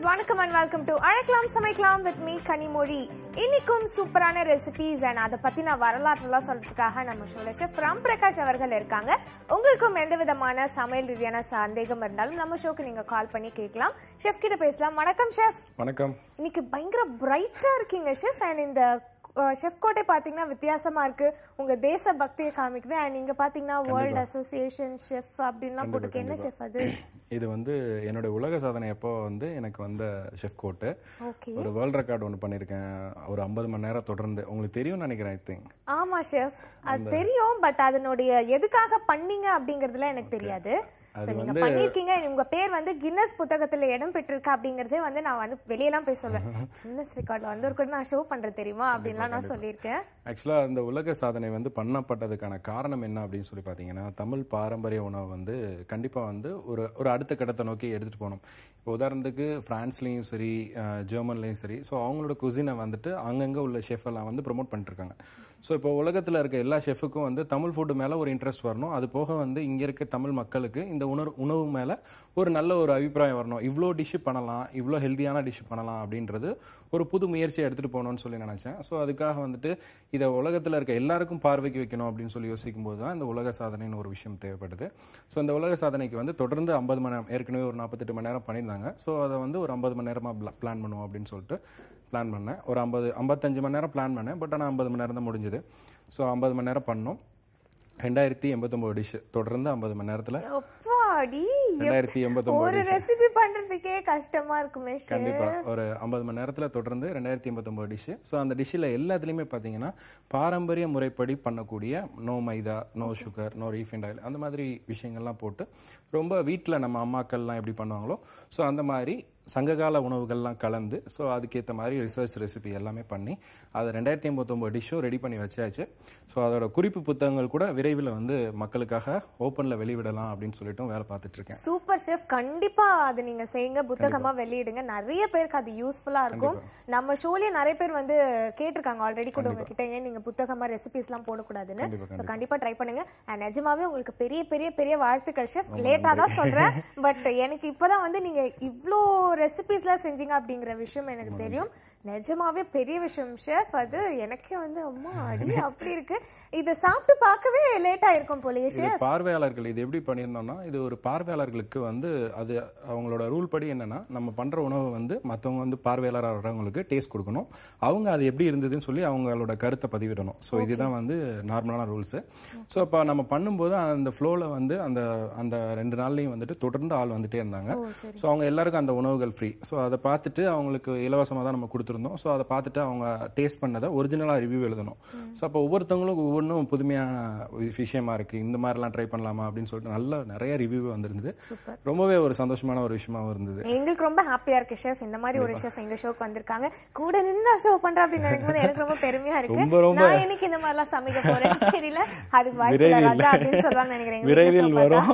வணக்கம் and welcome to அழைக்கலாம் சமைக்கலாம் வித் மீ கனிமொழி இன்னைக்கும் சூப்பரான ரெசிபிஸ் அண்ட் அதை பத்தின வரலாற்றுலாம் சொல்றதுக்காக நம்ம ஷோல ஷெஃப் ராம் பிரகாஷ் அவர்கள் இருக்காங்க உங்களுக்கும் எந்த விதமான சமையல் ரீதியான சந்தேகம் இருந்தாலும் நம்ம ஷோக்கு நீங்க கால் பண்ணி கேட்கலாம் ஷெஃப் கிட்ட பேசலாம் வணக்கம் ஷெஃப் வணக்கம் இன்னைக்கு பயங்கர பிரைட்டா இருக்கீங்க ஷெஃப் அண்ட் இந்த ஷெஃப் கோட்டை பாத்தீங்கன்னா வித்தியாசமா இருக்கு உங்க தேச பக்தியை காமிக்குது அண்ட் நீங்க பாத்தீங்கன்னா வேர்ல்ட் அசோசியேஷன் ஷெஃப் அப்படின்லாம் போட்டுருக்கு என்ன ஷெஃப் அது இது வந்து என்னோட உலக சாதனை எப்போ வந்து எனக்கு வந்த ஷெஃப் கோட்டு ஓகே ஒரு வேர்ல்ட் ரெக்கார்டு ஒன்று பண்ணியிருக்கேன் ஒரு ஐம்பது மணி நேரம் தொடர்ந்து உங்களுக்கு தெரியும்னு நினைக்கிறேன் ஐ திங்க் ஆமா ஷெஃப் அது தெரியும் பட் அதனுடைய எதுக்காக பண்ணீங்க அப்படிங்கறதுல எனக்கு தெரியாது அது So, நீங்க பண்ணிருக்கீங்க உங்க பேர் வந்து கின்னஸ் புத்தகத்துல இடம் பெற்றிருக்கு அப்படிங்கறதே வந்து நான் வந்து வெளியெல்லாம் போய் சொல்வேன் கின்னஸ் ரெக்கார்ட்ல வந்து ஒரு கூட நான் ஷோ பண்றது தெரியுமா அப்படின்லாம் நான் சொல்லியிருக்கேன் ஆக்சுவலாக அந்த உலக சாதனை வந்து பண்ணப்பட்டதுக்கான காரணம் என்ன அப்படின்னு சொல்லி பார்த்தீங்கன்னா தமிழ் பாரம்பரிய உணவு வந்து கண்டிப்பாக வந்து ஒரு ஒரு அடுத்த கட்டத்தை நோக்கி எடுத்துகிட்டு போகணும் இப்போ உதாரணத்துக்கு ஃப்ரான்ஸ்லேயும் சரி அஹ், ஜெர்மன்லேயும் சரி ஸோ அவங்களோட குசினை வந்துட்டு அங்கங்கே உள்ள ஷெஃப் எல்லாம் வந்து ப்ரொமோட் பண்ணிட்டுருக்காங்க ஸோ இப்போ உலகத்தில் இருக்க எல்லா ஷெஃபுக்கும் வந்து தமிழ் ஃபுட்டு மேலே ஒரு இன்ட்ரெஸ்ட் வரணும் அது போக வந்து இங்கே இருக்க தமிழ் மக்களுக்கு இந்த உணவு உணவு மேலே ஒரு நல்ல ஒரு அபிப்பிராயம் வரணும் இவ்வளோ டிஷ்ஷு பண்ணலாம் இவ்வளோ ஹெல்த்தியான டிஷ் பண்ணலாம் அப்படின்றது ஒரு புது முயற்சியை எடுத்துகிட்டு போகணும்னு சொல்லி நினச்சேன் ஸோ அதுக்காக வந்துட்டு இதை உலகத்தில் இருக்க எல்லாருக்கும் பார்வைக்கு வைக்கணும் அப்படின்னு சொல்லி யோசிக்கும் போது தான் இந்த உலக சாதனைன்னு ஒரு விஷயம் தேவைப்படுது ஸோ இந்த உலக சாதனைக்கு வந்து தொடர்ந்து ஐம்பது மணி நேரம் ஏற்கனவே ஒரு நாற்பத்தெட்டு மணி நேரம் பண்ணியிருந்தாங்க ஸோ அதை வந்து ஒரு ஐம்பது மணி நேரமாக பிளான் பண்ணுவோம் அப்படின்னு சொல்லிட்டு பிளான் பண்ணேன் ஒரு ஐம்பது ஐம்பத்தஞ்சு மணி நேரம் பிளான் பண்ணேன் பட் ஆனால் ஐம்பது மணி நேரம் தான் முடிஞ்சுது ஸோ ஐம்பது மணி நேரம் பண்ணோம் ரெண்டாயிரத்தி எண்பத்தொம்போது டிஷ் தொடர்ந்து ஐம்பது மணி நேரத்தில் அப்பாடி ரெண்டாயிரத்தி எண்பத்தொம்போது ஒரு ரெசிபி பண்றதுக்கே கஷ்டமா இருக்குமே chef. கண்டிப்பா ஒரு ஐம்பது மணி நேரத்துல தொடர்ந்து ரெண்டாயிரத்தி எண்பத்தொம்பது டிஷ்ஷு ஸோ அந்த டிஷ்ஷில் எல்லாத்துலேயுமே பார்த்தீங்கன்னா பாரம்பரிய முறைப்படி பண்ணக்கூடிய no maida no sugar no refined oil அந்த மாதிரி விஷயங்கள்லாம் போட்டு ரொம்ப வீட்டில் நம்ம அம்மாக்கள்லாம் எப்படி பண்ணுவாங்களோ ஸோ அந்த மாதிரி சங்ககால உணவுகள்லாம் கலந்து ஸோ அதுக்கேற்ற மாதிரி ரிசர்ச் ரெசிபி எல்லாமே பண்ணி அதை ரெண்டாயிரத்தி எண்பத்தொம்பது டிஷ்ஷும் ரெடி பண்ணி வச்சாச்சு ஸோ அதோட குறிப்பு புத்தகங்கள் கூட விரைவில் வந்து மக்களுக்காக ஓப்பனில் வெளிவிடலாம் அப்படின்னு சொல்லிட்டும் வேலை பார்த்துட்டு இருக்கேன் சூப்பர் ஷெஃப் கண்டிப்பா அது நீங்க செய்யுங்க புத்தகமா வெளியிடுங்க நிறைய பேருக்கு அது யூஸ்ஃபுல்லா இருக்கும் நம்ம ஷோலயே நிறைய பேர் வந்து கேட்டிருக்காங்க ஆல்ரெடி கூட உங்ககிட்ட ஏன் நீங்க புத்தகமா ரெசிபிஸ் எல்லாம் போடக்கூடாதுன்னு கண்டிப்பா, So, கண்டிப்பா ட்ரை பண்ணுங்க And நிஜமாவே உங்களுக்கு பெரிய பெரிய பெரிய வாழ்த்துக்கள் ஷெஃப் லேட்டா தான் சொல்றேன் பட் எனக்கு இப்பதான் வந்து நீங்க இவ்ளோ ரெசிபிஸ்லாம் செஞ்சீங்க அப்படிங்கிற விஷயம் எனக்கு தெரியும் நிஜமாவே பெரிய விஷயம் ஷெஃப் அது எனக்கே வந்து அம்மா அடி அப்படி இருக்கு இதை சாப்பிட்டு பார்க்கவே லேட் ஆயிருக்கும் போலயே இது பார்வையாளர்கள் இது எப்படி பண்ணியிருந்தோம்னா இது ஒரு பார்வையாளர்களுக்கு வந்து அது அவங்களோட ரூல் படி என்னன்னா நம்ம பண்ற உணவு வந்து மற்றவங்க வந்து பார்வையாளராக வர்றவங்களுக்கு டேஸ்ட் கொடுக்கணும் அவங்க அது எப்படி இருந்ததுன்னு சொல்லி அவங்களோட கருத்தை பதிவிடணும் ஸோ இதுதான் வந்து நார்மலான ரூல்ஸ் ஸோ அப்போ நம்ம பண்ணும்போது அந்த ஃப்ளோவில் வந்து அந்த அந்த ரெண்டு நாள்லையும் வந்துட்டு தொடர்ந்து ஆள் வந்துட்டே இருந்தாங்க ஸோ அவங்க எல்லாருக்கும் அந்த உணவுகள் ஃப்ரீ ஸோ அதை பார்த்துட்டு அவங்களுக்கு இலவசமாக தான் நம்ம கொடுத்துருந்தோம் ஸோ அதை பார்த்துட்டு அவங்க டேஸ்ட் பண்ணதை ஒரிஜினலாக ரிவ்யூ எழுதணும் ஸோ அப்போ ஒவ்வொருத்தவங்களுக்கும் ஒவ்வொன்றும் புதுமையான வி- விஷயமா இருக்கு இந்த மாதிரிலாம் ட்ரை பண்ணலாமா அப்படின்னு சொல்லிட்டு நல்ல நிறைய ரிவ்யூ வந்திருந்தது ரொம்பவே ஒரு சந்தோஷமான ஒரு விஷயமாவும் இருந்தது எங்களுக்கு ரொம்ப ஹாப்பியா இருக்கு ஷெஃப் இந்த மாதிரி ஒரு ஷெஃப் எங்க ஷோக்கு வந்திருக்காங்க கூட நின்று ஷோ பண்ற அப்படின்னு நினைக்கும்போது எனக்கு ரொம்ப பெருமையா இருக்கு ரொம்ப, ரொம்ப. நான் இன்னைக்கு இந்த மாதிரி எல்லாம் சமைக்க போறேன் தெரியல அதுக்கு வாய்ப்பு இல்ல, விரைவில். ராஜா அப்படின்னு சொல்லுவாங்க நினைக்கிறேன் விரைவில் வரும்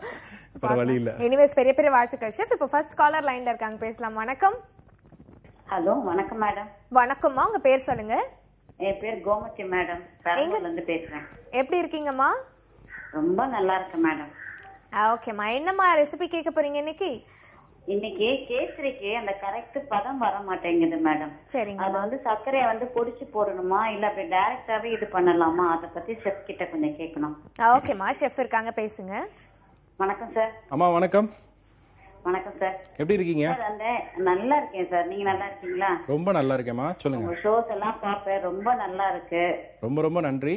வேற வழி இல்ல எனிவேஸ் பெரிய பெரிய வாழ்த்துக்கள் ஷெஃப் இப்போ ஃபர்ஸ்ட் காலர் லைன்ல இருக்காங்க பேசலாம் வணக்கம் ஹலோ வணக்கம் மேடம் வணக்கம்மா உங்க பேர் சொல்லுங்க என் பேர் கோமதி மேடம் பெரம்பூர்ல இருந்து பேசுறேன் எப்படி இருக்கீங்கம்மா ரொம்ப நல்லா இருக்கேன் மேடம் ஓகேம்மா என்னம்மா ரெசிபி கேட்க போறீங்க இன்னைக்கு இன்னைக்கு கேசரிக்கு அந்த கரெக்ட் பதம் வர மாட்டேங்குது மேடம் சரிங்க அது வந்து சர்க்கரையை வந்து பொடிச்சு போடணுமா இல்ல அப்படி டைரக்டாவே இது பண்ணலாமா அத பத்தி செஃப் கிட்ட கொஞ்சம் கேட்கணும் ஓகேம்மா ஷெஃப் இருக்காங்க பேசுங்க வணக்கம் சார் அம்மா வணக்கம் வணக்கம் சார் எப்படி இருக்கீங்க சார் அந்த நல்லா இருக்கேன் சார் நீங்க நல்லா இருக்கீங்களா ரொம்ப நல்லா இருக்கேம்மா சொல்லுங்க உங்க ஷோஸ் எல்லாம் பார்ப்பேன் ரொம்ப நல்லா இருக்கு ரொம்ப ரொம்ப நன்றி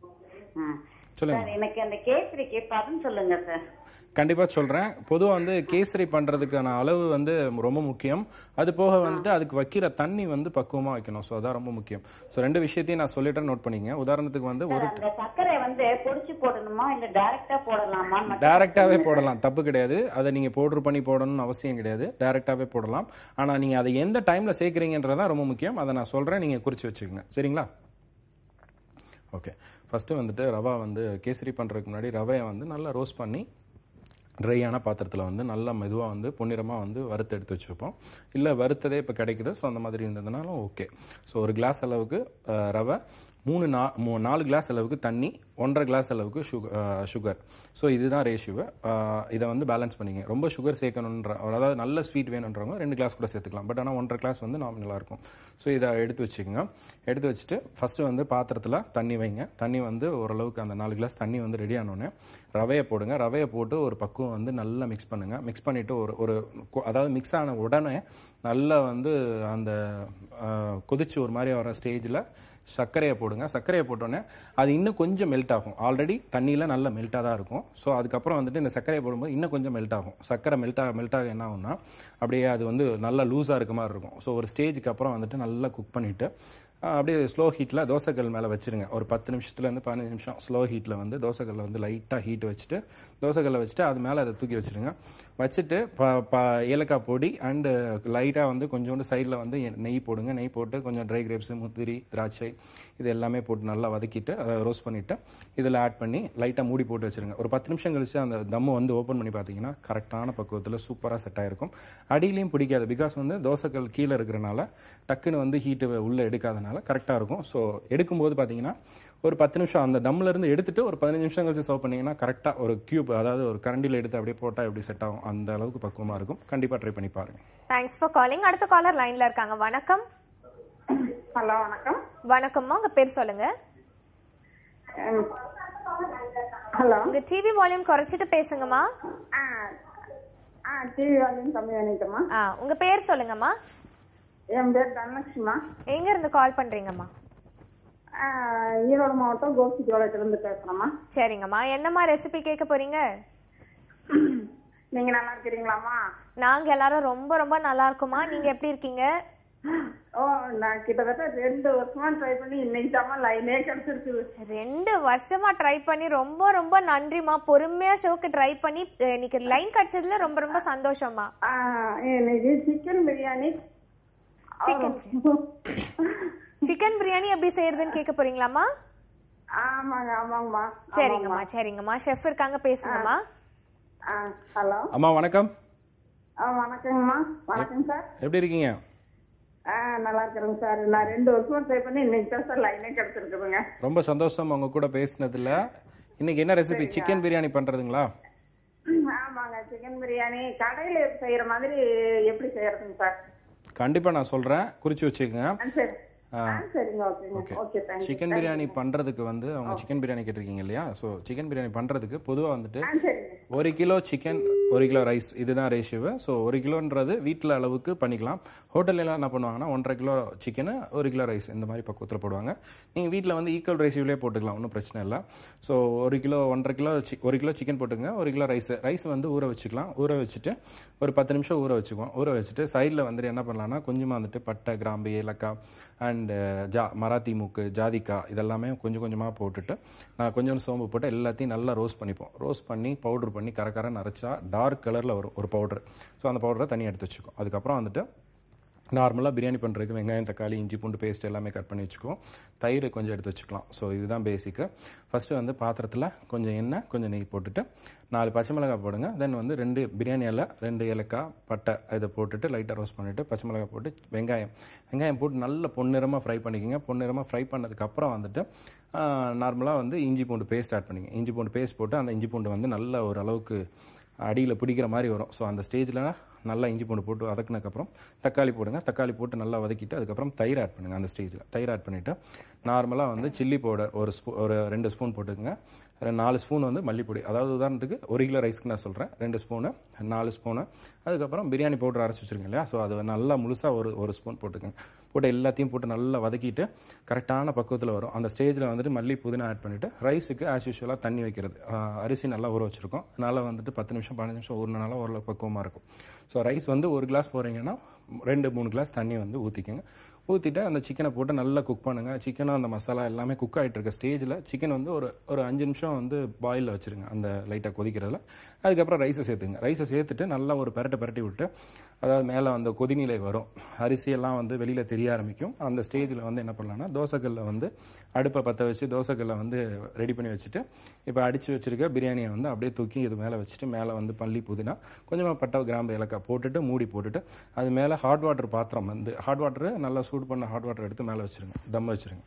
ஆ. சொல்லுங்க சார் எனக்கு அந்த கேசரிக்கு பதம் சொல்லுங்க சார் கண்டிப்பா சொல்றேன் பொதுவா வந்து கேசரி பண்றதுக்கான அளவு வந்து ரொம்ப முக்கியம் அது போக வந்துட்டு அதுக்கு வைக்கிற தண்ணி வந்து பக்குவமா வைக்கணும் ஸோ அதான் ரொம்ப முக்கியம் ஸோ ரெண்டு விஷயத்தையும் நான் சொல்லிட்டேன் நோட் பண்ணிங்க உதாரணத்துக்கு வந்து ஒரு அந்த சர்க்கரை வந்து பொடிச்சு போடணுமா இல்ல டைரக்டா போடலாமா டைரக்டாவே போடலாம் தப்பு கிடையாது அதை நீங்க பவுடர் பண்ணி போடணும்னு அவசியம் கிடையாது டைரக்டாவே போடலாம் ஆனா நீங்க அதை எந்த டைம்ல சேர்க்குறீங்கன்றதான் ரொம்ப முக்கியம் அதை நான் சொல்றேன் நீங்க குறிச்சு வச்சுக்கோங்க சரிங்களா ஓகே ஃபர்ஸ்ட் வந்துட்டு ரவா வந்து கேசரி பண்றதுக்கு முன்னாடி ரவையை வந்து நல்லா ரோஸ்ட் பண்ணி ட்ரையான பாத்திரத்தில் வந்து நல்லா மெதுவாக வந்து பொன்னிறமாக வந்து வறுத்து எடுத்து வச்சுருப்போம் இல்லை வறுத்ததே இப்போ கிடைக்குது ஸோ அந்த மாதிரி இருந்ததுனாலும் ஓகே ஸோ ஒரு கிளாஸ் அளவுக்கு அஹ், ரவை மூணு நா மூ நாலு கிளாஸ் அளவுக்கு தண்ணி ஒன்றரை கிளாஸ் அளவுக்கு சுகர் சுகர் ஸோ இதுதான் ரேஷியோ இதை வந்து பேலன்ஸ் பண்ணிங்க ரொம்ப சுகர் சேர்க்கணுன்ற அதாவது நல்ல ஸ்வீட் வேணுன்றவங்க ரெண்டு கிளாஸ் கூட சேர்த்துக்கலாம் பட் ஆனால் ஒன்றரை கிளாஸ் வந்து நார்மலாக இருக்கும் ஸோ இதை எடுத்து வச்சுக்கோங்க எடுத்து வச்சுட்டு ஃபஸ்ட்டு வந்து பாத்திரத்தில் தண்ணி வைங்க தண்ணி வந்து ஓரளவுக்கு அந்த நாலு கிளாஸ் தண்ணி வந்து ரெடி ஆனோடனே ரவையை போடுங்க ரவையை போட்டு ஒரு பக்குவம் வந்து நல்லா மிக்ஸ் பண்ணுங்க மிக்ஸ் பண்ணிவிட்டு ஒரு ஒரு கொ- அதாவது மிக்ஸ் ஆன உடனே நல்லா வந்து அந்த அஹ், கொதிச்சு ஒரு மாதிரி வர ஸ்டேஜில் சர்க்கரையை போடுங்க சர்க்கரையை போட்டோன்னே அது இன்னும் கொஞ்சம் மெல்ட் ஆகும் ஆல்ரெடி தண்ணியில் நல்லா மெல்ட்டாக தான் இருக்கும் ஸோ அதுக்கப்புறம் வந்துட்டு இந்த சர்க்கரையை போடும்போது இன்னும் கொஞ்சம் மெல்ட் ஆகும் சர்க்கரை மெல்ட் ஆக மெல்ட் ஆக என்ன ஆகும்னா அப்படியே அது வந்து நல்லா லூஸாக இருக்க மாதிரி இருக்கும் ஸோ ஒரு ஸ்டேஜுக்கு அப்புறம் வந்துட்டு நல்லா குக் பண்ணிவிட்டு அப்படியே ஸ்லோ ஹீட்டில் தோசைக்கல் மேலே வச்சிருங்க ஒரு பத்து நிமிஷத்துலேருந்து பதினஞ்சு நிமிஷம் ஸ்லோ ஹீட்டில் வந்து தோசைக்கல்லை வந்து லைட்டாக ஹீட் வச்சுட்டு தோசைக்கல்லை வச்சுட்டு அது மேலே அதை தூக்கி வச்சிருங்க வச்சுட்டு ப ப ஏலக்காய் பொடி அண்டு லைட்டாக வந்து கொஞ்சோண்டு சைடில் வந்து எ- நெய் போடுங்க நெய் போட்டு கொஞ்சம் ட்ரை கிரேப்ஸ் முந்திரி திராட்சை இது எல்லாமே போட்டு நல்லா வதக்கிட்டு அதை ரோஸ்ட் பண்ணிவிட்டு இதில் ஆட் பண்ணி லைட்டாக மூடி போட்டு வச்சிருங்க ஒரு பத்து நிமிஷம் கழிச்சு அந்த தம்மு வந்து ஓப்பன் பண்ணி பார்த்தீங்கன்னா கரெக்டான பக்குவத்தில் சூப்பராக செட் ஆயிருக்கும் அடியிலையும் பிடிக்காது பிகாஸ் வந்து தோசைக்கல் கீழே இருக்கிறனால டக்குன்னு வந்து ஹீட்டு உள்ளே எடுக்காதனால கரெக்டாக இருக்கும் ஸோ எடுக்கும்போது பார்த்தீங்கன்னா ஒரு பத்து நிமிஷம் அந்த தம்ல இருந்து எடுத்துட்டு ஒரு பதினஞ்சு நிமிஷம் கழிச்சு சர்வ் பண்ணீங்கன்னா கரெக்டாக ஒரு கியூப் அதாவது ஒரு கரண்டியில் எடுத்து அப்படியே போட்டால் எப்படி செட் ஆகும் அந்த அளவுக்கு பக்குவமாக இருக்கும் கண்டிப்பாக ட்ரை பண்ணி பாருங்க தேங்க்ஸ் ஃபார் காலிங் அடுத்த காலர் லைன்ல இருக்காங்க வணக்கம் ஹலோ வணக்கம் வணக்கம்மா உங்க பேர் சொல்லுங்க ம். ஹலோ உங்க டிவி வால்யூம் குறைச்சிட்டு பேசுங்கம்மா ஆ ஆ டிவி வால்யூம் கம்மி பண்ணிட்டோமா ஆ உங்க பேர் சொல்லுங்கம்மா என் பேர் தனலட்சுமா எங்க இருந்து கால் பண்றீங்கம்மா ஆ, ஈரோடு மாவட்டம் கோபிச்சோளத்திலிருந்து பேசுகிறோம்மா சரிங்கம்மா என்னம்மா ரெசிபி கேட்க போறீங்க நீங்கள் நல்லா இருக்கிறீங்களாம்மா நாங்க எல்லாரும் ரொம்ப ரொம்ப நல்லா இருக்கோம்மா நீங்க எப்படி இருக்கீங்க ஓ நான் கிட்டத்தட்ட ரெண்டு வருஷமா ட்ரை பண்ணி இன்னைக்கு தாம்மா லைனே கிடைச்சிருக்குது ரெண்டு வருஷமா ட்ரை பண்ணி ரொம்ப ரொம்ப நன்றிம்மா பொறுமையா ஷோக்கு ட்ரை பண்ணி அஹ், இன்னைக்கு லைன் கிடைச்சதுல ரொம்ப ரொம்ப சந்தோஷம்மா ஆ, இன்னைக்கு chicken biryani chicken chicken biryani எப்படி செய்யறதுன்னு கேட்க போறீங்களாம்மா ஆமாங்க ஆமாங்கம்மா சரிங்கம்மா சரிங்கம்மா ஷெஃப் இருக்காங்க பேசுங்கம்மா ஆ ஹலோ அம்மா வணக்கம் ஆ வணக்கங்கம்மா வணக்கம் சார் எப்படி இருக்கீங்க ஆ நல்லா இருக்கிறேங்க சார் நான் ரெண்டு வருஷமா ட்ரை பண்ணி இன்னைக்கு தான் சார் லைனே கிடைச்சிருக்குதுங்க ரொம்ப சந்தோஷம் உங்க கூட பேசினதுல இன்னைக்கு என்ன ரெசிபி சிக்கன் பிரியாணி பண்றதுங்களா ஆமாங்க சிக்கன் பிரியாணி கடையில செய்யற மாதிரி எப்படி செய்யறதுங்க சார் கண்டிப்பா நான் சொல்றேன் குறிச்சு வச்சுக்கோங்க ஆ, சரி ஆ, சரிங்க ஓகேங்க ஓகே தேங்க்யூ சிக்கன் பிரியாணி பண்றதுக்கு வந்து அவங்க சிக்கன் பிரியாணி கேட்டிருக்கீங்க இல்லையா ஸோ சிக்கன் பிரியாணி பண்றதுக்கு பொதுவாக வந்துட்டு ஆ சரிங்க ஒரு கிலோ சிக்கன் ஒரு கிலோ ரைஸ் இதுதான் ரேஷியோ ஸோ ஒரு கிலோன்றது வீட்டில் அளவுக்கு பண்ணிக்கலாம் ஹோட்டல்ல எல்லாம் என்ன பண்ணுவாங்கன்னா ஒன்றரை கிலோ சிக்கனு ஒரு கிலோ ரைஸ் இந்த மாதிரி பக்குவத்தில் போடுவாங்க நீங்கள் வீட்டில் வந்து ஈக்குவல் ரேஷியோலே போட்டுக்கலாம் ஒன்றும் பிரச்சனை இல்லை ஸோ ஒரு கிலோ ஒன்றரை கிலோ சி ஒரு கிலோ சிக்கன் போட்டுங்க ஒரு கிலோ ரைஸ் ரைஸ் வந்து ஊற வச்சுக்கலாம் ஊற வச்சுட்டு ஒரு பத்து நிமிஷம் ஊற வச்சுக்குவோம் ஊற வச்சுட்டு சைடில் வந்துட்டு என்ன பண்ணலாம்னா கொஞ்சமாக வந்துட்டு பட்டை கிராம்பு ஏலக்காய் அண்டு ஜா மராத்தி மூக்கு ஜாதிக்காய் இதெல்லாமே கொஞ்சம் கொஞ்சமாக போட்டுட்டு நான் கொஞ்சம் சோம்பு போட்டு எல்லாத்தையும் நல்லா ரோஸ்ட் பண்ணிப்போம் ரோஸ்ட் பண்ணி பவுடர் பண்ணி கரகரன்னு அரைச்சா டார்க் கலரில் வரும் ஒரு பவுடர் ஸோ அந்த பவுடரை தனியாக எடுத்து வச்சுக்கோ அதுக்கப்புறம் வந்துட்டு நார்மலாக பிரியாணி பண்ணுறதுக்கு வெங்காயம் தக்காளி இஞ்சி பூண்டு பேஸ்ட் எல்லாமே கட் பண்ணி வச்சுக்குவோம் தயிர் கொஞ்சம் எடுத்து வச்சுக்கலாம் ஸோ இதுதான் பேசிக்கு ஃபஸ்ட்டு வந்து பாத்திரத்தில் கொஞ்சம் எண்ணெய் கொஞ்சம் நெய் போட்டுட்டு நாலு பச்சை மிளகாய் போடுங்க தென் வந்து ரெண்டு பிரியாணி இலை ரெண்டு ஏலக்காய் பட்டை இதை போட்டுட்டு லைட்டாக ரோஸ்ட் பண்ணிவிட்டு பச்சை மிளகாய் போட்டு வெங்காயம் வெங்காயம் போட்டு நல்ல பொன்னிறமாக ஃப்ரை பண்ணிக்கோங்க பொன்னிறமாக ஃப்ரை பண்ணதுக்கப்புறம் வந்துட்டு நார்மலாக வந்து இஞ்சி பூண்டு பேஸ்ட் ஆட் பண்ணிங்க இஞ்சி பூண்டு பேஸ்ட் போட்டு அந்த இஞ்சி பூண்டு வந்து நல்ல ஒரு அளவுக்கு அடியில் பிடிக்கிற மாதிரி வரும் ஸோ அந்த ஸ்டேஜில் நல்லா இஞ்சி பூண்டு போட்டு வதக்குனதுக்கப்புறம் தக்காளி போடுங்க தக்காளி போட்டு நல்லா வதக்கிட்டு அதுக்கப்புறம் தயிர் ஆட் பண்ணுங்கள் அந்த ஸ்டேஜில் தயிர் ஆட் பண்ணிவிட்டு நார்மலாக வந்து சில்லி பவுடர் ஒரு ஸ்பூ ஒரு ரெண்டு ஸ்பூன் போட்டுக்கோங்க ரெண்டு நாலு ஸ்பூன் வந்து மல்லிப்பொடி அதாவது உதாரணத்துக்கு ஒரு கிலோ ரைஸ்க்கு நான் சொல்கிறேன் ரெண்டு ஸ்பூனு நாலு ஸ்பூனு அதுக்கப்புறம் பிரியாணி பவுடர் அரைச்சி வச்சுருக்கீங்க இல்லையா ஸோ அது நல்லா முழுசாக ஒரு ஒரு ஸ்பூன் போட்டுக்கோங்க போட்டு எல்லாத்தையும் போட்டு நல்லா வதக்கிட்டு கரெக்டான பக்குவத்தில் வரும் அந்த ஸ்டேஜில் வந்துட்டு மல்லி புதினா ஆட் பண்ணிவிட்டு ரைஸுக்கு ஆஸ் யூஷுவலாக தண்ணி வைக்கிறது ஆஹ் அரிசி நல்லா ஊற வச்சுருக்கோம் அதனால் வந்துட்டு பத்து நிமிஷம் பதினஞ்சு நிமிஷம் ஊறினால ஓரளவு பக்குவமாக இருக்கும் ஸோ ரைஸ் வந்து ஒரு கிளாஸ் போடுறீங்கன்னா ரெண்டு மூணு கிளாஸ் தண்ணி வந்து ஊற்றிக்கோங்க ஊற்றிட்டு அந்த சிக்கனை போட்டு நல்லா குக் பண்ணுங்கள் சிக்கனும் அந்த மசாலா எல்லாமே குக் ஆகிட்டு இருக்க ஸ்டேஜில் சிக்கன் வந்து ஒரு ஒரு அஞ்சு நிமிஷம் வந்து பாயிலில் வச்சுருங்க அந்த லைட்டாக கொதிக்கிறதுல அதுக்கப்புறம் ரைஸை சேர்த்துங்க ரைஸை சேர்த்துட்டு நல்லா ஒரு பெரட்டை பெரட்டி விட்டு அதாவது மேலே அந்த கொதிநிலை வரும் அரிசியெல்லாம் வந்து வெளியில் தெரிய ஆரம்பிக்கும் அந்த ஸ்டேஜில் வந்து என்ன பண்ணலாம்னா தோசைக்கல்ல வந்து அடுப்பை பற்ற வச்சு தோசைக்கல்லை வந்து ரெடி பண்ணி வச்சுட்டு இப்போ அடித்து வச்சிருக்க பிரியாணியை வந்து அப்படியே தூக்கி இது மேலே வச்சுட்டு மேலே வந்து பள்ளி புதினா கொஞ்சமாக பட்டை கிராம்பு ஏலக்காய் போட்டுட்டு மூடி போட்டுட்டு அது மேலே ஹாட் வாட்டர் பாத்திரம் வந்து ஹாட் வாட்டர் நல்லா சூடு பண்ண ஹாட் வாட்டர் எடுத்து மேலே வச்சிருங்க தம் வச்சிருங்க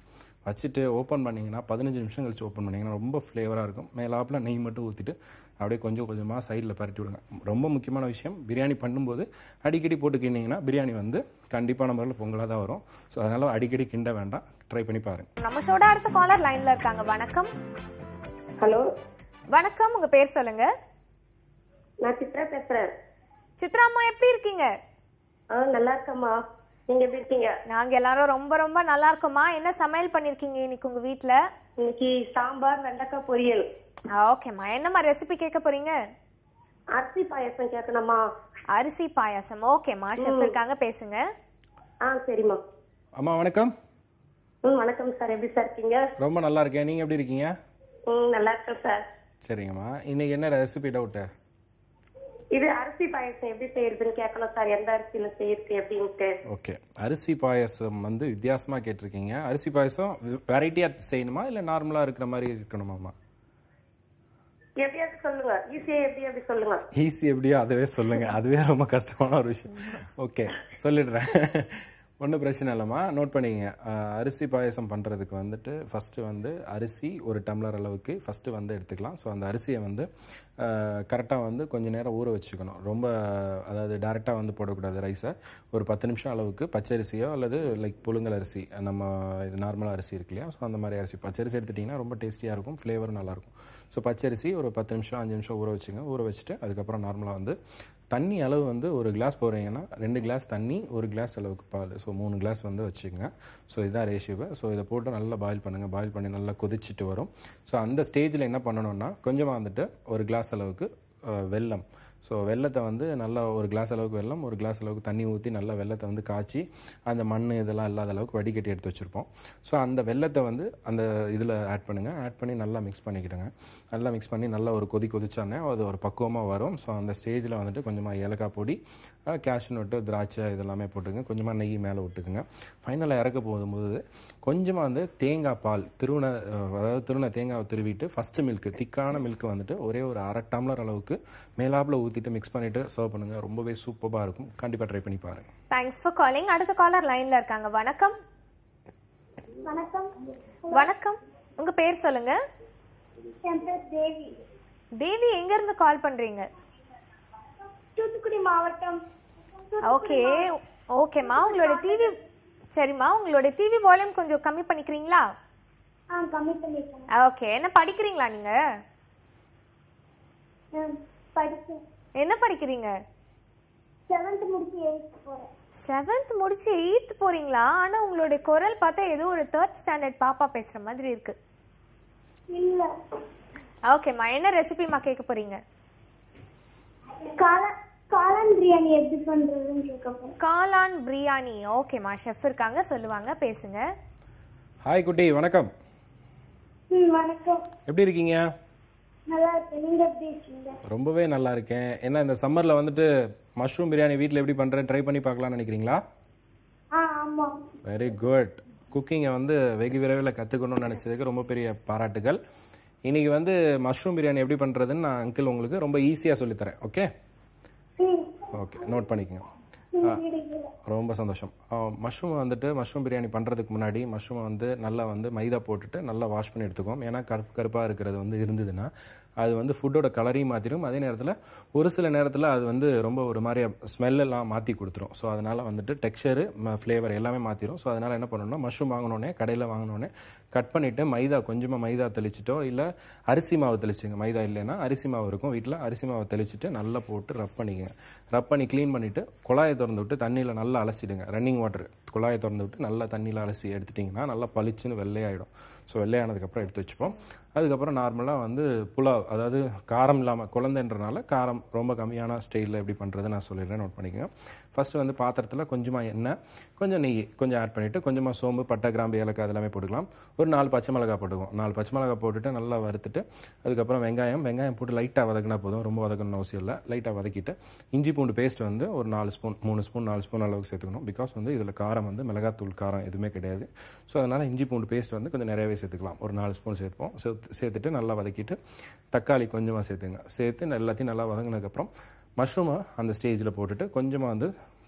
வச்சுட்டு ஓப்பன் பண்ணிங்கன்னா பதினஞ்சு நிமிஷம் கழிச்சு ஓப்பன் பண்ணிங்கன்னா ரொம்ப ஃப்ளேவராக இருக்கும் மேலாப்பில் நெய் மட்டும் ஊற்றிட்டு அப்படியே கொஞ்சம் கொஞ்சமாக சைடில் பரட்டி விடுங்க ரொம்ப முக்கியமான விஷயம் பிரியாணி பண்ணும்போது அடிக்கடி போட்டு கிண்டிங்கன்னா பிரியாணி வந்து கண்டிப்பான முறையில் பொங்கலாக தான் வரும் ஸோ அதனால் அடிக்கடி கிண்ட வேண்டாம் ட்ரை பண்ணி பாருங்கள் நம்ம ஷோட அடுத்த காலர் லைன்ல இருக்காங்க வணக்கம் ஹலோ வணக்கம் உங்க பேர் சொல்லுங்க நான் சித்ரா பேசுறேன் சித்ரா அம்மா எப்படி இருக்கீங்க ஆ நல்லா இருக்கம்மா நீங்க எப்படி இருக்கீங்க நாங்க எல்லாரும் ரொம்ப ரொம்ப நல்லா இருக்கோமா என்ன சமையல் பண்ணிருக்கீங்க இன்னைக்கு உங்க வீட்ல இன்னைக்கு சாம்பார் வெண்டைக்காய் பொரியல் ஓகேம்மா என்னம்மா ரெசிபி கேட்க போறீங்க அரிசி பாயசம் கேட்கணுமா அரிசி பாயாசம் ஓகேம்மா ஷெஃப் இருக்காங்க பேசுங்க ஆ சரிம்மா அம்மா வணக்கம் ம் வணக்கம் சார் எப்படி சார் இருக்கீங்க ரொம்ப நல்லா இருக்கேன் நீங்கள் எப்படி இருக்கீங்க ம் நல்லா இருக்கேன் சார் சரிங்கம்மா இன்னைக்கு என்ன ரெசிபி டவுட்டு இது அரிசி பாயசம் எப்படி செய்யறதுன்னு கேட்கணும் சார் எந்த அரிசியில செய்யறது எப்படின்ட்டு ஓகே அரிசி பாயசம் வந்து வித்தியாசமாக கேட்டிருக்கீங்க அரிசி பாயசம் வெரைட்டியாக செய்யணுமா இல்லை நார்மலாக இருக்கிற மாதிரி இருக்கணுமாம்மா எப்படியாவது சொல்லுங்க ஈஸியா எப்படி எப்படி சொல்லுங்க ஈஸி எப்படியோ அதுவே சொல்லுங்க அதுவே ரொம்ப கஷ்டமான ஒரு விஷயம் ஓகே சொல்லிடுறேன் ஒன்றும் பிரச்சனை இல்லைம்மா நோட் பண்ணிக்கங்க அஹ், அரிசி பாயசம் பண்ணுறதுக்கு வந்துட்டு ஃபஸ்ட்டு வந்து அரிசி ஒரு டம்ளர் அளவுக்கு ஃபஸ்ட்டு வந்து எடுத்துக்கலாம் ஸோ அந்த அரிசியை வந்து கரெக்டாக வந்து கொஞ்ச நேரம் ஊற வச்சுக்கணும் ரொம்ப அதாவது டேரெக்டாக வந்து போடக்கூடாது ரைஸை ஒரு பத்து நிமிஷம் அளவுக்கு பச்சரிசியோ அல்லது லைக் புழுங்கல் அரிசி நம்ம இது நார்மல் அரிசி இருக்கு இல்லையா ஸோ அந்த மாதிரி அரிசி பச்சரிசி எடுத்துட்டிங்கன்னா ரொம்ப டேஸ்டியாக இருக்கும் ஃப்ளேவரும் நல்லாயிருக்கும் ஸோ பச்சரிசி ஒரு பத்து நிமிஷம் அஞ்சு நிமிஷம் ஊற வச்சுங்க ஊற வச்சுட்டு அதுக்கப்புறம் நார்மலாக வந்து தண்ணி அளவு வந்து ஒரு கிளாஸ் போடுறீங்கன்னா ரெண்டு கிளாஸ் தண்ணி ஒரு கிளாஸ் அளவுக்கு பால் ஸோ மூணு கிளாஸ் வந்து வச்சுக்கோங்க ஸோ இதுதான் ரேஷியோவை ஸோ இதை போட்டு நல்லா பாயில் பண்ணுங்கள் பாயில் பண்ணி நல்லா கொதிச்சிட்டு வரும் ஸோ அந்த ஸ்டேஜில் என்ன பண்ணணும்னா கொஞ்சமாக வந்துட்டு ஒரு கிளாஸ் அளவுக்கு அஹ், வெல்லம் ஸோ வெள்ளத்தை வந்து நல்லா ஒரு கிளாஸ் அளவுக்கு வெல்லம் ஒரு கிளாஸ் அளவுக்கு தண்ணி ஊற்றி நல்லா வெள்ளத்தை வந்து காய்ச்சி அந்த மண் இதெல்லாம் இல்லாத அளவுக்கு வடிகட்டி எடுத்து வச்சுருப்போம் ஸோ அந்த வெள்ளத்தை வந்து அந்த இதில் ஆட் பண்ணுங்கள் ஆட் பண்ணி நல்லா மிக்ஸ் பண்ணிக்கிடுங்க நல்லா மிக்ஸ் பண்ணி நல்லா ஒரு கொதி கொதிச்சானே அது ஒரு பக்குவமாக வரும் ஸோ அந்த ஸ்டேஜில் வந்துட்டு கொஞ்சமாக ஏலக்காய் பொடி கேஷ்யூ நட்டு திராட்சை இதெல்லாமே போட்டுங்க கொஞ்சமாக நெய் மேலே விட்டுக்குங்க ஃபைனலாக இறக்க போகும்போது கொஞ்சமாக வந்து தேங்காய் பால் திருவண அஹ், அதாவது திருவண தேங்காவை திருவிட்டு ஃபஸ்ட்டு மில்க்கு திக்கான மில்க் வந்துட்டு ஒரே ஒரு அரை டம்ளர் அளவுக்கு மேலாப்பில் ஊற்றிட்டு மிக்ஸ் பண்ணிவிட்டு சர்வ் பண்ணுங்கள் ரொம்பவே சூப்பராக இருக்கும் கண்டிப்பாக ட்ரை பண்ணி பாருங்கள் தேங்க்ஸ் ஃபார் காலிங் அடுத்த காலர் லைன்ல இருக்காங்க வணக்கம் வணக்கம் வணக்கம் உங்க பேர் சொல்லுங்க என் பேர் தேவி தேவி எங்க இருந்து கால் பண்றீங்க தூத்துக்குடி மாவட்டம் ஓகே ஓகேம்மா உங்களோட டிவி சரிம்மா உங்களோட டிவி வால்யூம் கொஞ்சம் கம்மி பண்ணிக்கிறீங்களா ஆ கம்மி பண்ணிருக்கேன் ஓகே என்ன படிக்கிறீங்களா நீங்க நான் படிச்சேன் என்ன படிக்கிறீங்க செவன்த் முடிச்சு எயித் போறேன் செவன்த் முடிச்சு எயித் போறீங்களா ஆனா உங்களுடைய குரல் பார்த்தா ஏதோ ஒரு தேர்ட் ஸ்டாண்டர்ட் பாப்பா பேசுற மாதிரி இருக்கு இல்ல ஓகேம்மா என்ன ரெசிபிமா கேட்க போறீங்க காளான் காளான் பிரியாணி எப்படி பண்றதுன்னு கேட்க போறேன் காளான் பிரியாணி ஓகேம்மா ஷெஃப் இருக்காங்க சொல்லுவாங்க பேசுங்க ஹாய் குட்டி வணக்கம் ம் வணக்கம் எப்படி இருக்கீங்க நல்லா இருக்கேன் நீங்க எப்படி இருக்கீங்க ரொம்பவே நல்லா இருக்கேன் ஏன்னா இந்த சம்மரில் வந்துட்டு மஷ்ரூம் பிரியாணி வீட்டில் எப்படி பண்ணுறேன் ட்ரை பண்ணி பார்க்கலாம்னு நினைக்கிறீங்களா ஆ ஆமா வெரி குட் குக்கிங்கை வந்து வெகு விரைவில் கற்றுக்கணும்னு நினச்சதுக்கு ரொம்ப பெரிய பாராட்டுகள் இன்னைக்கு வந்து மஷ்ரூம் பிரியாணி எப்படி பண்ணுறதுன்னு நான் அங்கிள் உங்களுக்கு ரொம்ப ஈஸியாக சொல்லித்தரேன் ஓகே ம் ஓகே நோட் பண்ணிக்கோங்க ம், இருக்கு. ரொம்ப சந்தோஷம் மஷ்ரூம் வந்துட்டு மஷ்ரூம் பிரியாணி பண்ணுறதுக்கு முன்னாடி மஷ்ரூமை வந்து நல்லா வந்து மைதா போட்டுட்டு நல்லா வாஷ் பண்ணி எடுத்துக்குவோம் ஏன்னா கருப்பு கருப்பாக இருக்கிறது வந்து இருந்ததுன்னா அது வந்து ஃபுட்டோட கலரையும் மாற்றிடும் அதே நேரத்தில் ஒரு சில நேரத்தில் அது வந்து ரொம்ப ஒரு மாதிரி ஸ்மெல்லெல்லாம் மாற்றி கொடுத்துரும் ஸோ அதனால் வந்துட்டு டெக்ஸ்சரு ஃப்ளேவர் எல்லாமே மாற்றிடும் ஸோ அதனால் என்ன பண்ணணும்னா மஷ்ரூம் வாங்கினோடனே கடையில் வாங்கினோடனே கட் பண்ணிவிட்டு மைதா கொஞ்சமாக மைதா தெளிச்சிட்டோ இல்லை அரிசி மாவு தெளிச்சுங்க மைதா இல்லைன்னா அரிசி மாவு இருக்கும் வீட்டில் அரிசி மாவை தெளிச்சிட்டு நல்லா போட்டு ரப் பண்ணிக்கங்க ரப் பண்ணி க்ளீன் பண்ணிவிட்டு குழாயை திறந்து விட்டு தண்ணியில் நல்லா அலசிடுங்க ரன்னிங் வாட்டர் குழாயை திறந்து விட்டு நல்லா தண்ணியில் அலசி எடுத்துட்டிங்கன்னா நல்லா பளிச்சுன்னு வெள்ளையாயிடும் ஸோ வெள்ளையானதுக்கப்புறம் எடுத்து வச்சுப்போம் அதுக்கப்புறம் நார்மலாக வந்து புலாவ் அதாவது காரம் இல்லாமல் குழந்தைன்றனால காரம் ரொம்ப கம்மியான ஸ்டைலில் எப்படி பண்ணுறது நான் சொல்லிடுறேன் நோட் பண்ணிக்கோங்க ஃபஸ்ட்டு வந்து பாத்திரத்தில் கொஞ்சமாக எண்ணெய் கொஞ்சம் நெய் கொஞ்சம் ஆட் பண்ணிவிட்டு கொஞ்சமாக சோம்பு பட்டை கிராம்பு ஏலக்காய் அதெல்லாமே போட்டுக்கலாம் ஒரு நாலு பச்சை மிளகாய் போட்டுக்குவோம் நாலு பச்சை மிளகாய் போட்டுட்டு நல்லா வறுத்துட்டு அதுக்கப்புறம் வெங்காயம் வெங்காயம் போட்டு லைட்டாக வதக்கினா போதும் ரொம்ப வதக்கணும்னு அவசியம் இல்லை லைட்டாக வதக்கிட்டு இஞ்சி பூண்டு பேஸ்ட் வந்து ஒரு நாலு ஸ்பூன் மூணு ஸ்பூன் நாலு ஸ்பூன் அளவுக்கு சேர்த்துக்கணும் பிகாஸ் வந்து இதில் காரம் வந்து மிளகாத்தூள் காரம் எதுவுமே கிடையாது ஸோ அதனால் இஞ்சி பூண்டு பேஸ்ட் வந்து கொஞ்சம் நிறையவே சேர்த்துக்கலாம் ஒரு நாலு ஸ்பூன் சேர்ப்போம் சேர்த்து சேர்த்துட்டு நல்லா வதக்கிட்டு தக்காளி கொஞ்சமாக சேர்த்துங்க சேர்த்து எல்லாத்தையும் நல்லா வதங்கினதுக்கப்புறம் மஷ்ரூமை அந்த ஸ்டேஜில் போட்டுட்டு கொஞ்சமாக வந்து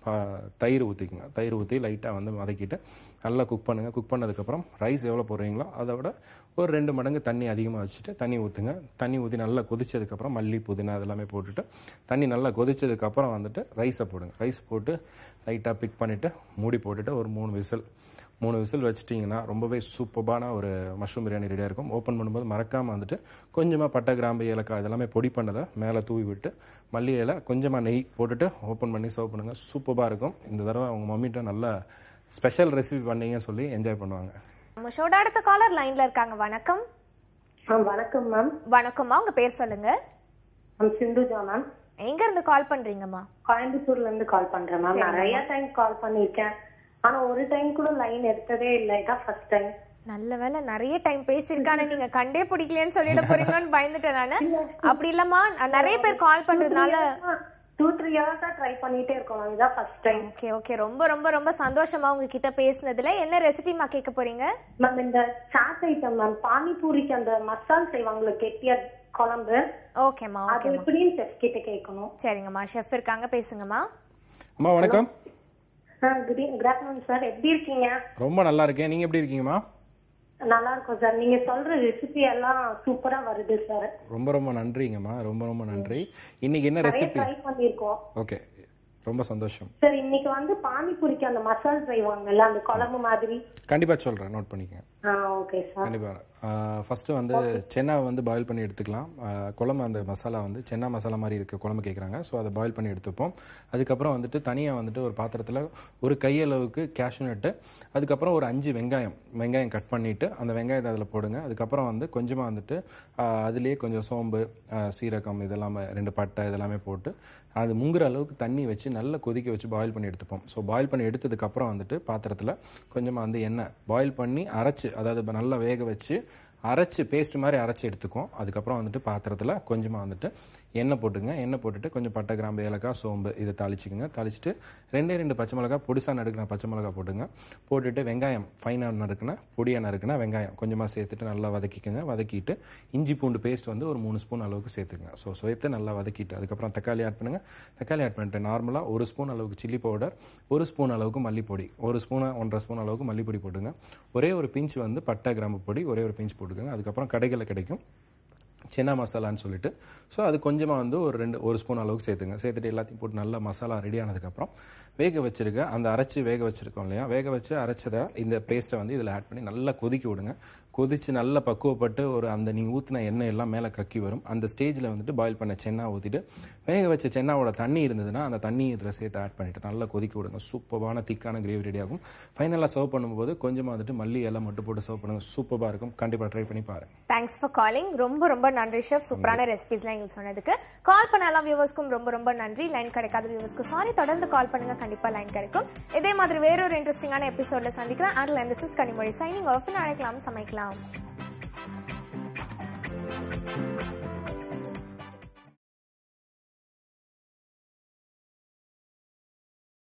தயிர் ஊற்றிக்குங்க தயிர் ஊற்றி லைட்டாக வந்து வதக்கிட்டு நல்லா குக் பண்ணுங்கள் குக் பண்ணதுக்கப்புறம் ரைஸ் எவ்வளோ போடுறீங்களோ அதை விட ஒரு ரெண்டு மடங்கு தண்ணி அதிகமாக வச்சுட்டு தண்ணி ஊற்றுங்க தண்ணி ஊற்றி நல்லா கொதிச்சதுக்கப்புறம் மல்லி புதினா அதெல்லாமே போட்டுட்டு தண்ணி நல்லா கொதிச்சதுக்கப்புறம் வந்துட்டு ரைஸை போடுங்க ரைஸ் போட்டு லைட்டாக பிக் பண்ணிவிட்டு மூடி போட்டுட்டு ஒரு மூணு விசில் மூணு விசில் வச்சிட்டிங்கன்னா ரொம்பவே சூப்பரான ஒரு மஷ்ரூம் பிரியாணி ரெடியாக இருக்கும் ஓப்பன் பண்ணும்போது மறக்காமல் வந்துட்டு கொஞ்சமாக பட்டை கிராம்பு ஏலக்காய் இதெல்லாமே பொடி பண்ணதை மேலே தூவி விட்டு மல்லி இலை கொஞ்சமாக நெய் போட்டுட்டு ஓப்பன் பண்ணி சர்வ் பண்ணுங்கள் சூப்பராக இருக்கும் இந்த தடவை அவங்க மம்மிட்ட நல்ல ஸ்பெஷல் ரெசிபி பண்ணீங்கன்னு சொல்லி என்ஜாய் பண்ணுவாங்க நம்ம ஷோட அடுத்த காலர் லைன்ல இருக்காங்க வணக்கம் ஆ வணக்கம் மேம் வணக்கம்மா உங்க பேர் சொல்லுங்க மேம் சிந்துஜா மேம் எங்க இருந்து கால் பண்றீங்கம்மா கோயம்புத்தூர்ல இருந்து கால் பண்றேன் மேம் நிறைய டைம் கால் பண்ணிருக்கேன் ஆனா ஒரு டைம் கூட லைன் எடுத்ததே இல்லை இதான் ஃபர்ஸ்ட் டைம் நல்ல வேளை நிறைய டைம் பேசியிருக்கானே நீங்க கண்டே பிடிக்கலையேன்னு சொல்லிட போறீங்களோன்னு பயந்துட்டேன் நானு அப்படி இல்லம்மா நிறைய பேர் கால் பண்றதுனால டூ த்ரீ இயர்ஸா ட்ரை பண்ணிட்டே இருக்கோம் மேம் இதான் ஃபர்ஸ்ட் டைம் ஓகே ஓகே ரொம்ப ரொம்ப ரொம்ப சந்தோஷமா உங்ககிட்ட பேசுனதுல என்ன ரெசிபிமா கேட்க போறீங்க மேம் இந்த சாட் ஐட்டம் மேம் பானிபூரிக்கு அந்த மசால் செய்வாங்களே கெட்டியா குழம்பு ஓகேம்மா அது ஓகேம்மா எப்படின்னு செஃப் கிட்ட கேட்கணும் சரிங்கம்மா ஷெஃப் இருக்காங்க பேசுங்கம்மா அம்மா வணக்கம் குட் குட் ஆஃப்டர்நூன் சார் எப்படி இருக்கீங்க ரொம்ப நல்லா இருக்கேன் நீங்கள் எப்படி இருக்கீங்கம்மா நல்லா இருக்கும் சார் நீங்க சொல்ற ரெசிபி எல்லாம் சூப்பரா வருது சார் ரொம்ப ரொம்ப நன்றிங்கம்மா ரொம்ப ரொம்ப நன்றி இன்னைக்கு என்ன நிறைய ரெசிபி ட்ரை பண்ணிருக்கோம் ஓகே ரொம்ப சந்தோஷம் சார் இன்னைக்கு வந்து பானிபூரிக்கு அந்த மசால் செய்வாங்கல்ல அந்த குழம்பு மாதிரி கண்டிப்பாக சொல்கிறேன் நோட் பண்ணிக்கங்க ஆ ஓகே சார் கண்டிப்பாக ஃபஸ்ட்டு வந்து சென்னாவை வந்து பாயில் பண்ணி எடுத்துக்கலாம் ஆ, குழம்பு அந்த மசாலா வந்து சென்னா மசாலா மாதிரி இருக்க குழம்பு கேட்குறாங்க ஸோ அதை பாயில் பண்ணி எடுத்துப்போம் அதுக்கப்புறம் வந்துட்டு தனியாக வந்துட்டு ஒரு பாத்திரத்தில் ஒரு கையளவுக்கு கேஷ்யூ நட்டு அதுக்கப்புறம் ஒரு அஞ்சு வெங்காயம் வெங்காயம் கட் பண்ணிவிட்டு அந்த வெங்காயத்தை அதில் போடுங்க அதுக்கப்புறம் வந்து கொஞ்சமாக வந்துட்டு ஆ, அதுலேயே கொஞ்சம் சோம்பு ஆ, சீரகம் இதெல்லாமே ரெண்டு பட்டை இதெல்லாமே போட்டு அது முங்குற அளவுக்கு தண்ணி வச்சு நல்லா கொதிக்க வச்சு பாயில் பண்ணி எடுத்துப்போம் ஸோ பாயில் பண்ணி எடுத்ததுக்கப்புறம் வந்துட்டு பாத்திரத்தில் கொஞ்சமாக வந்து எண்ணெய் பாயில் பண்ணி அரைச்சு அதாவது இப்ப நல்லா வேக வச்சு அரைச்சு பேஸ்ட் மாதிரி அரைச்சி எடுத்துக்கும் அதுக்கப்புறம் வந்துட்டு பாத்திரத்தில் கொஞ்சமாக வந்துட்டு எண்ணெய் போட்டுங்க எண்ணெய் போட்டுட்டு கொஞ்சம் பட்டை கிராம்பு ஏலக்காய் சோம்பு இதை தாளிச்சுக்குங்க தாளிச்சிட்டு ரெண்டே ரெண்டு பச்சை மிளகா பொடிசா நறுக்கின பச்சை மிளகா போட்டுங்க போட்டுட்டு வெங்காயம் ஃபைனாக நறுக்குன பொடியாக நறுக்குன வெங்காயம் கொஞ்சமாக சேர்த்துட்டு நல்லா வதக்கிக்கோங்க வதக்கிட்டு இஞ்சி பூண்டு பேஸ்ட் வந்து ஒரு மூணு ஸ்பூன் அளவுக்கு சேர்த்துக்குங்க ஸோ சேர்த்து நல்லா வதக்கிட்டு அதுக்கப்புறம் தக்காளி ஆட் பண்ணுங்க தக்காளி ஆட் பண்ணிட்டு நார்மலாக ஒரு ஸ்பூன் அளவுக்கு சில்லி பவுடர் ஒரு ஸ்பூன் அளவுக்கு மல்லிப்பொடி ஒரு ஸ்பூன் ஒன்றரை ஸ்பூன் அளவுக்கு மல்லிப்பொடி போட்டுங்க ஒரே ஒரு பிஞ்ச் வந்து பட்டை கிராம்பு பொடி ஒரே ஒரு பிஞ்ச் போட்டுக்கோங்க அதுக்கப்புறம் கடைகளில் கிடைக்கும் சென்னா மசாலான்னு சொல்லிட்டு ஸோ அது கொஞ்சமாக வந்து ஒரு ரெண்டு ஒரு ஸ்பூன் அளவுக்கு சேர்த்துங்க சேர்த்துட்டு எல்லாத்தையும் போட்டு நல்லா மசாலா ரெடி ஆனதுக்கப்புறம் வேக வச்சிருக்க அந்த அரைச்சி வேக வச்சிருக்கோம் இல்லையா வேக வச்சு அரைச்சதை இந்த பேஸ்ட்டை வந்து இதில் ஆட் பண்ணி நல்லா கொதிக்க விடுங்க கொதிச்சு நல்லா பக்குவப்பட்டு ஒரு அந்த நீங்கள் ஊற்றின எண்ணெய் எல்லாம் மேலே கக்கி வரும் அந்த ஸ்டேஜில் வந்துட்டு பாயில் பண்ண சென்னா ஊற்றிட்டு வேக வச்ச சென்னாவோட தண்ணி இருந்ததுன்னா அந்த தண்ணி இதில் சேர்த்து ஆட் பண்ணிட்டு நல்லா கொதிக்க விடுங்க சூப்பரான திக்கான கிரேவி ரெடி ஆகும் ஃபைனலாக சர்வ் பண்ணும்போது கொஞ்சமாக வந்துட்டு மல்லி எல்லாம் மட்டும் போட்டு சர்வ் பண்ணுங்க சூப்பராக இருக்கும் கண்டிப்பாக ட்ரை பண்ணி பாருங்க தேங்க்ஸ் ஃபார் காலிங் ரொம்ப ரொம்ப நன்றி ஷெஃப் சூப்பரான ரெசிபிஸ்லாம் எங்களுக்கு சொன்னதுக்கு கால் பண்ண எல்லா வியூவர்ஸ்க்கும் ரொம்ப ரொம்ப நன்றி லைன் கிடைக்காத வியூவர்ஸ்க்கு சாரி தொடர்ந்து கால் பண்ணுங்க கண்டிப்பா லைன் கிடைக்கும் இதே மாதிரி வேறொரு இன்ட்ரெஸ்டிங்கான எபிசோட்ல சந்திக்கிறேன் அதில் இந்த சிஸ் கனிமொழி சைனிங் ஆஃப் அழைக்கலாம் சமைக்கலாம்